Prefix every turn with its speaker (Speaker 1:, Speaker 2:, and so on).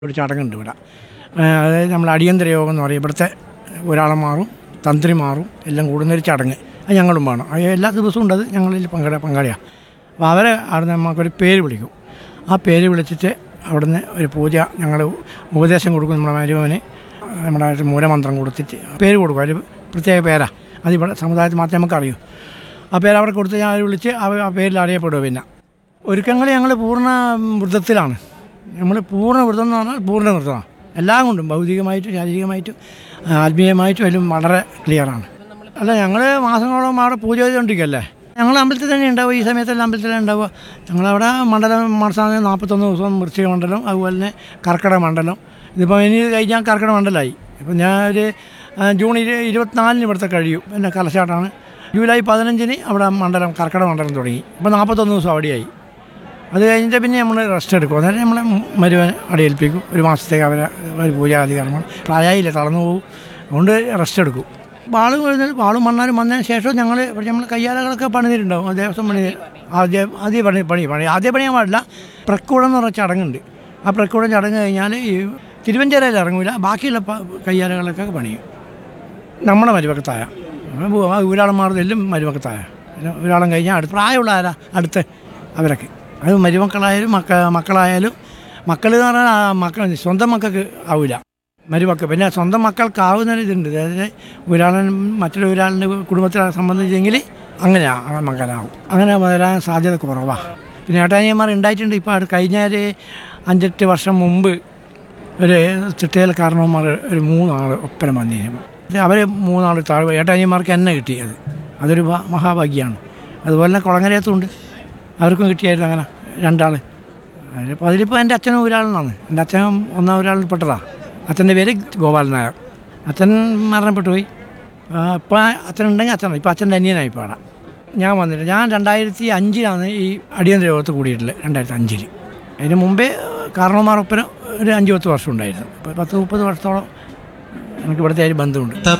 Speaker 1: ഒരു ചടങ്ങുണ്ട് ഇവിടെ ആ, അതായത് നമ്മൾ അടിയന്തര യോഗം എന്ന് പറയും ഇവിടുത്തെ ഒരാളെ മാറും തന്ത്രി മാറും എല്ലാം കൂടുന്നൊരു ചടങ്ങ് അത് ഞങ്ങളും വേണം അത് എല്ലാ ദിവസവും ഉണ്ട് അത് ഞങ്ങളിൽ പങ്കെട പങ്കാളിയാണ് അപ്പോൾ അവരെ അവിടെ നമുക്കൊരു പേര് വിളിക്കും ആ പേര് വിളിച്ചിട്ട് അവിടുന്ന് ഒരു പൂജ ഞങ്ങൾ ഉപദേശം കൊടുക്കും നമ്മുടെ മരുമകന് നമ്മുടെ ഒരു മൂലമന്ത്രം കൊടുത്തിട്ട് പേര് കൊടുക്കും അതിൽ പ്രത്യേക പേരാ അതിവിടെ സമുദായത്തിൽ മാത്രമേ നമുക്ക് അറിയൂ ആ പേര് അവിടെ കൊടുത്ത് ഞാൻ അവരെ വിളിച്ച് അവർ ആ പേരിൽ അറിയപ്പെടുക പിന്നെ ഒരുക്കങ്ങൾ ഞങ്ങൾ പൂർണ്ണ വൃത്തത്തിലാണ് നമ്മൾ പൂർണ്ണ വ്രതം എന്ന് പറഞ്ഞാൽ പൂർണ്ണ വ്രതമാണ് എല്ലാം കൊണ്ടും ഭൗതികമായിട്ടും ശാരീരികമായിട്ടും ആ, ആത്മീയമായിട്ടും എല്ലാം വളരെ ക്ലിയറാണ് അല്ല ഞങ്ങൾ മാസങ്ങളോളം അവിടെ പൂജ ചെയ്തുകൊണ്ടിരിക്കുകയല്ലേ ഞങ്ങൾ അമ്പലത്തിൽ തന്നെ ഉണ്ടാവും ഈ സമയത്തെല്ലാം അമ്പലത്തിൽ ഉണ്ടാവുക ഞങ്ങളവിടെ മണ്ഡലം മാസം നാൽപ്പത്തൊന്ന് ദിവസം വൃശ്ചിക മണ്ഡലം അതുപോലെ തന്നെ കർക്കിടക മണ്ഡലം ഇതിപ്പോൾ ഇനി ഇത് കഴിഞ്ഞാൽ കർക്കിടക മണ്ഡലമായി ഇപ്പം ഞാൻ ഒരു ആ, ജൂൺ ഇരു ഇരുപത്തിനാലിന് ഇവിടുത്തെ കഴിയും പിന്നെ കലശാട്ടാണ് ജൂലൈ പതിനഞ്ചിന് അവിടെ മണ്ഡലം കർക്കിടക മണ്ഡലം തുടങ്ങി ഇപ്പോൾ നാൽപ്പത്തൊന്ന് ദിവസം അവിടെയായി അത് കഴിഞ്ഞിട്ട് പിന്നെ നമ്മൾ റെസ്റ്റ് എടുക്കും അന്നേരം നമ്മൾ മരുവൻ അവിടെ ഏൽപ്പിക്കും ഒരു മാസത്തേക്ക് അവരെ ഒരു പൂജാതി കർമ്മം പ്രായമായില്ല തളർന്നു പോകും അതുകൊണ്ട് റെസ്റ്റ് എടുക്കും വാളും വരുന്നത് വാളും മണ്ണാലും വന്നതിന് ശേഷം ഞങ്ങൾ നമ്മൾ കയ്യാലകളൊക്കെ പണിതിട്ടുണ്ടാവും ആ ദേവസ്വം പണി ആദ്യം ആദ്യം പണി പണി പണി ആദ്യം പണിയാൻ പാടില്ല പ്രക്കൂടം എന്ന് പറഞ്ഞ ചടങ്ങുണ്ട് ആ പ്രക്കൂടം ചടങ്ങ് കഴിഞ്ഞാൽ ഈ തിരുവഞ്ചേരയിൽ ഇറങ്ങില്ല ബാക്കിയുള്ള പ- കയ്യാലകളൊക്കെ പണിയും നമ്മുടെ മരുവക്കത്തായ ഒരാളും മാറുന്നതെല്ലാം മരുവക്കത്തായ പിന്നെ ഒരാളും കഴിഞ്ഞാൽ അടുത്ത് പ്രായമുള്ള ആരാ അടുത്ത് അവരൊക്കെ അത് മരുമക്കളായാലും മക്ക മക്കളായാലും മക്കൾ എന്ന് പറഞ്ഞാൽ ആ മക്കൾ സ്വന്തം മക്കൾക്ക് ആവില്ല മരുമക്കൾ പിന്നെ സ്വന്തം മക്കൾക്ക് ആവുന്ന ഒരു ഇതുണ്ട് അതായത് ഒരാളൻ മറ്റൊരു ഒരാളിൻ്റെ കുടുംബത്തെ സംബന്ധിച്ചെങ്കിൽ അങ്ങനെ ആ- ആ മകനാവും അങ്ങനെ വരാൻ സാധ്യത കുറവാണ് പിന്നെ ഏട്ടാനിയന്മാർ ഉണ്ടായിട്ടുണ്ട് ഇപ്പോൾ അത് കഴിഞ്ഞ ഒരു അഞ്ചെട്ട് വർഷം മുമ്പ് ഒരു ചിട്ടയിൽ കാരണവന്മാർ ഒരു മൂന്നാൾ ഒപ്പരം വന്നിരുന്നു അവർ മൂന്നാൾ താഴെ ഏട്ടാനിയന്മാർക്ക് എന്നെ കിട്ടിയത് അതൊരു ഭ- മഹാഭാഗ്യമാണ് അതുപോലെ തന്നെ കുളങ്ങരയത്തുണ്ട് അവർക്കും കിട്ടിയായിരുന്നു അങ്ങനെ രണ്ടാൾ അതിലിപ്പോൾ അതിലിപ്പോൾ എൻ്റെ അച്ഛനും ഒരാളെന്നാണ് എൻ്റെ അച്ഛനും ഒന്നാം ഒരാളിൽ പെട്ടതാണ് അച്ഛൻ്റെ പേര് ഗോപാലൻ നായർ അച്ഛൻ മരണപ്പെട്ടു പോയി ഇപ്പോൾ അച്ഛനുണ്ടെങ്കിൽ അച്ഛനാണ് ഇപ്പോൾ അച്ഛൻ്റെ അനിയനായി ഇപ്പോൾ അവിടെ ഞാൻ വന്നിട്ട് ഞാൻ രണ്ടായിരത്തി അഞ്ചിലാണ് ഈ അടിയന്തര യോഗത്ത് കൂടിയിട്ടുള്ളത് രണ്ടായിരത്തി അഞ്ചിൽ അതിന് മുമ്പേ കാരണവന്മാരൊപ്പരം ഒരു അഞ്ച് പത്ത് വർഷം ഉണ്ടായിരുന്നു ഇപ്പോൾ പത്ത് മുപ്പത് വർഷത്തോളം എനിക്ക് ഇവിടുത്തെ ഒരു ബന്ധമുണ്ട്